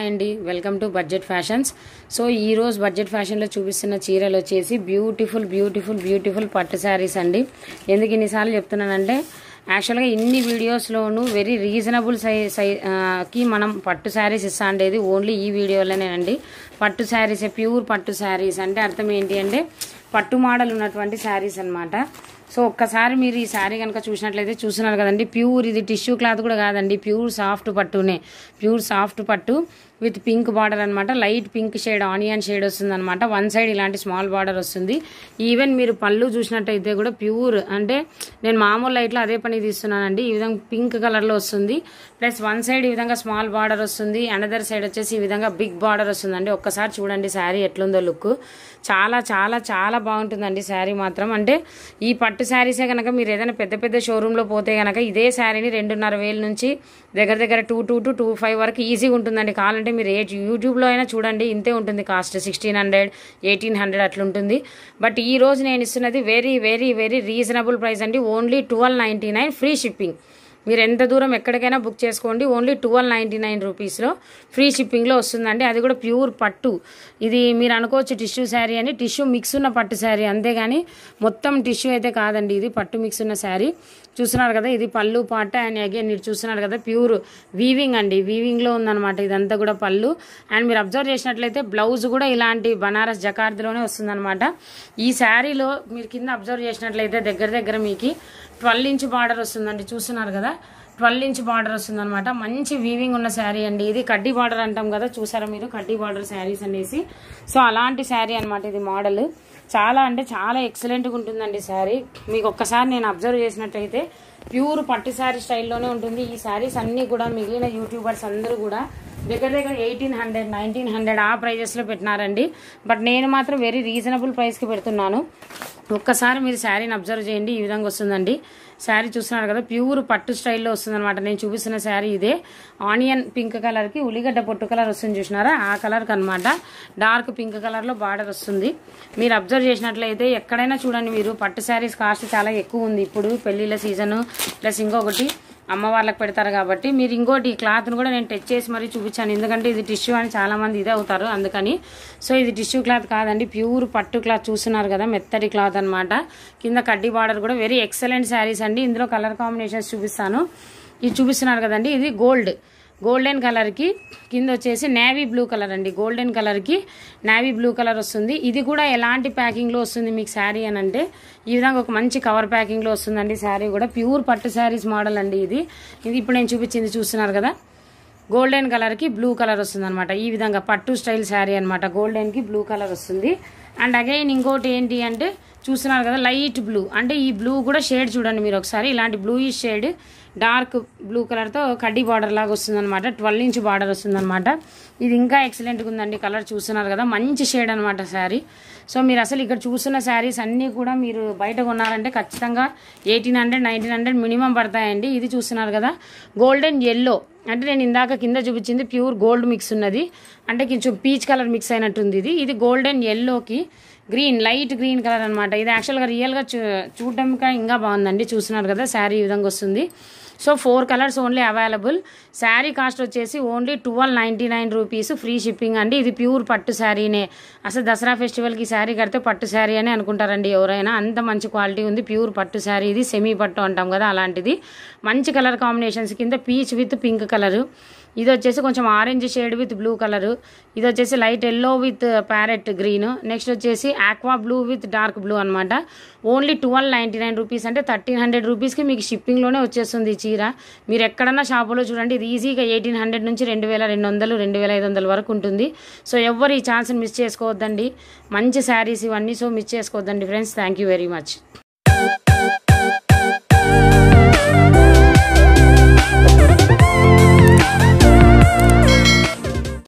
అండి welcome to budget fashions so ఈ రోజు బడ్జెట్ ఫ్యాషన్లో చూపిస్తున్న చీరలు వచ్చేసి బ్యూటిఫుల్ బ్యూటిఫుల్ బ్యూటిఫుల్ పట్టు శారీస్ అండి ఎందుకు ఇన్నిసార్లు చెప్తున్నానంటే యాక్చువల్గా ఇన్ని వీడియోస్లోనూ వెరీ రీజనబుల్ సై సై ఆ, కి మనం పట్టు శారీస్ ఇస్తా ఉండేది ఓన్లీ ఈ వీడియోలోనేనండి పట్టు శారీస్ ప్యూర్ పట్టు శారీస్ అంటే అర్థం ఏంటి అంటే పట్టు మోడల్ ఉన్నటువంటి శారీస్ అన్నమాట సో ఒక్కసారి మీరు ఈ శారీ కనుక చూసినట్లయితే చూస్తున్నారు కదండి ప్యూర్ ఇది టిష్యూ క్లాత్ కూడా కాదండి ప్యూర్ సాఫ్ట్ పట్టునే ప్యూర్ సాఫ్ట్ పట్టు విత్ పింక్ బార్డర్ అనమాట light pink shade onion shade వస్తుంది అనమాట వన్ సైడ్ ఇలాంటి స్మాల్ బార్డర్ వస్తుంది ఈవెన్ మీరు పళ్ళు చూసినట్టయితే కూడా ప్యూర్ అంటే నేను మామూలు లైట్లో అదే పని తీస్తున్నానండి ఈ విధంగా పింక్ కలర్లో వస్తుంది ప్లస్ వన్ సైడ్ ఈ విధంగా స్మాల్ బార్డర్ వస్తుంది అనదర్ సైడ్ వచ్చేసి ఈ విధంగా బిగ్ బార్డర్ వస్తుందండి ఒక్కసారి చూడండి శారీ ఎట్లుందో లుక్ చాలా చాలా చాలా బాగుంటుందండి శారీ మాత్రం అంటే ఈ పట్టు శారీసే కనుక మీరు ఏదైనా పెద్ద పెద్ద షోరూంలో పోతే కనుక ఇదే శారీని రెండున్నర వేల నుంచి దగ్గర దగ్గర two two to two five వరకు ఈజీగా ఉంటుందండి కావాలంటే మీరు ఏ యూట్యూబ్లో అయినా చూడండి ఇంతే ఉంటుంది cost sixteen hundred eighteen hundred అట్లుంటుంది బట్ ఈ రోజు నేను ఇస్తున్నది very very very reasonable price అండి only twelve ninety nine free shipping మీరు ఎంత దూరం ఎక్కడికైనా బుక్ చేసుకోండి ఓన్లీ ట్వెల్వ్ నైంటీ నైన్ రూపీస్లో ఫ్రీ షిప్పింగ్లో వస్తుందండి అది కూడా ప్యూర్ పట్టు ఇది మీరు అనుకోవచ్చు టిష్యూ శారీ అని టిష్యూ మిక్స్ ఉన్న పట్టు శారీ అంతేగాని మొత్తం టిష్యూ అయితే కాదండి ఇది పట్టు మిక్స్ ఉన్న శారీ చూస్తున్నారు కదా ఇది పళ్ళు పాట అండ్ అగైన్ మీరు చూస్తున్నారు కదా ప్యూర్ వీవింగ్ అండి వీవింగ్లో ఉందన్నమాట ఇదంతా కూడా పళ్ళు అండ్ మీరు అబ్జర్వ్ చేసినట్లయితే బ్లౌజ్ కూడా ఇలాంటి బనారస్ జకార్ద్లోనే వస్తుందన్నమాట ఈ శారీలో మీరు కింద అబ్జర్వ్ చేసినట్లయితే దగ్గర దగ్గర మీకు ట్వెల్వ్ ఇంచ్ బార్డర్ వస్తుందండి చూస్తున్నారు కదా ట్వెల్వ్ ఇంచ్ బార్డర్ వస్తుంది అనమాట మంచి వీవింగ్ ఉన్న శారీ అండి ఇది కడ్డీ బార్డర్ అంటాం కదా చూసారా మీరు కడ్డీ బార్డర్ శారీస్ అనేసి సో అలాంటి శారీ అనమాట ఇది మోడల్ చాలా అంటే చాలా ఎక్సలెంట్గా ఉంటుందండి శారీ మీకు ఒక్కసారి నేను అబ్జర్వ్ చేసినట్టయితే ప్యూర్ పట్టు శారీ స్టైల్లోనే ఉంటుంది ఈ శారీస్ అన్నీ కూడా మిగిలిన యూట్యూబర్స్ అందరూ కూడా దగ్గర దగ్గర ఎయిటీన్ హండ్రెడ్ నైన్టీన్ హండ్రెడ్ ఆ ప్రైజెస్లో పెట్టినారండి బట్ నేను మాత్రం వెరీ రీజనబుల్ ప్రైస్కి పెడుతున్నాను ఒక్కసారి మీరు శారీని అబ్జర్వ్ చేయండి ఈ విధంగా వస్తుందండి శారీ చూస్తున్నారు కదా ప్యూర్ పట్టు స్టైల్లో వస్తుందన్నమాట నేను చూపిస్తున్న శారీ ఇదే ఆనియన్ పింక్ కలర్కి ఉల్లిగడ్డ పొట్టు కలర్ వస్తుంది చూసినారా ఆ కలర్కి అనమాట డార్క్ పింక్ కలర్లో బార్డర్ వస్తుంది మీరు అబ్జర్వ్ చేసినట్లయితే ఎక్కడైనా చూడండి మీరు పట్టు శారీస్ కాస్ట్ చాలా ఎక్కువ ఉంది ఇప్పుడు పెళ్లిళ్ళ సీజన్ ప్లస్ ఇంకొకటి అమ్మవార్లకు పెడతారు కాబట్టి మీరు ఇంకోటి ఈ క్లాత్ను కూడా నేను టచ్ చేసి మరీ చూపించాను ఎందుకంటే ఇది టిష్యూ అని చాలా మంది ఇదే అవుతారు అందుకని సో ఇది టిష్యూ క్లాత్ కాదండి ప్యూర్ పట్టు క్లాత్ చూస్తున్నారు కదా మెత్తటి క్లాత్ అన్నమాట కింద కడ్డీ బార్డర్ కూడా వెరీ ఎక్సలెంట్ శారీస్ అండి ఇందులో కలర్ కాంబినేషన్స్ చూపిస్తాను ఇది చూపిస్తున్నారు కదండి ఇది గోల్డ్ గోల్డెన్ కలర్కి కింద వచ్చేసి నేవీ బ్లూ కలర్ అండి గోల్డెన్ కలర్కి నేవీ బ్లూ కలర్ వస్తుంది ఇది కూడా ఎలాంటి ప్యాకింగ్లో వస్తుంది మీకు శారీ అని అంటే ఈ విధంగా ఒక మంచి కవర్ ప్యాకింగ్లో వస్తుందండి శారీ కూడా ప్యూర్ పట్టు శారీస్ మోడల్ అండి ఇది ఇది ఇప్పుడు నేను చూపించింది చూస్తున్నారు కదా గోల్డెన్ కలర్కి బ్లూ కలర్ వస్తుంది అనమాట ఈ విధంగా పట్టు స్టైల్ శారీ అనమాట గోల్డెన్కి బ్లూ కలర్ వస్తుంది అండ్ అగైన్ ఇంకోటి ఏంటి అంటే చూస్తున్నారు కదా లైట్ బ్లూ అంటే ఈ బ్లూ కూడా షేడ్ చూడండి మీరు ఒకసారి ఇలాంటి బ్లూ షేడ్ డార్క్ బ్లూ కలర్తో కడ్డీ బార్డర్ లాగా వస్తుంది అనమాట ట్వెల్వ్ ఇంచ్ బార్డర్ వస్తుంది అనమాట ఇది ఇంకా ఎక్సలెంట్గా ఉందండి కలర్ చూస్తున్నారు కదా మంచి షేడ్ అనమాట శారీ సో మీరు అసలు ఇక్కడ చూస్తున్న శారీస్ అన్నీ కూడా మీరు బయట కొన్నారంటే ఖచ్చితంగా eighteen hundred nineteen hundred minimum పడతాయండి ఇది చూస్తున్నారు కదా గోల్డెన్ ఎల్లో అంటే నేను ఇందాక కింద చూపించింది ప్యూర్ గోల్డ్ మిక్స్ ఉన్నది అంటే కొంచెం పీచ్ కలర్ మిక్స్ అయినట్టుంది ఇది ఇది గోల్డెన్ ఎల్లోకి గ్రీన్ లైట్ గ్రీన్ కలర్ అనమాట ఇది యాక్చువల్గా రియల్గా చూ చూడడానికి ఇంకా బాగుందండి చూస్తున్నారు కదా శారీ ఈ విధంగా వస్తుంది so four colours only available sari cost వచ్చేసి only twelve ninety nine rupees free shipping అండి ఇది ప్యూర్ పట్టు శారీనే అసలు దసరా ఫెస్టివల్కి ఈ శారీ కడితే పట్టు శారీ అని అనుకుంటారండి ఎవరైనా అంత మంచి క్వాలిటీ ఉంది ప్యూర్ పట్టు శారీ ఇది సెమీ పట్టు అంటాం కదా అలాంటిది మంచి కలర్ కాంబినేషన్స్ కింద పీచ్ విత్ పింక్ కలరు ఇది వచ్చేసి కొంచెం orange shade with blue colour ఇది వచ్చేసి light yellow with parrot green next వచ్చేసి aqua blue with dark blue అనమాట only twelve ninety nine rupees అంటే థర్టీన్ హండ్రెడ్ రూపీస్కి మీకు షిప్పింగ్లోనే వచ్చేస్తుంది ఈ చీర మీరు ఎక్కడన్నా షాపులో చూడండి ఇది ఈజీగా ఎయిటీన్ హండ్రెడ్ నుంచి రెండు వేల రెండు వందలు రెండు వేల ఐదు వందల వరకు ఉంటుంది సో ఎవ్వరు ఈ ఛాన్స్ని మిస్ చేసుకోవద్దండి మంచి శారీస్ ఇవన్నీ సో మిస్ చేసుకోవద్దండి friends thank you very much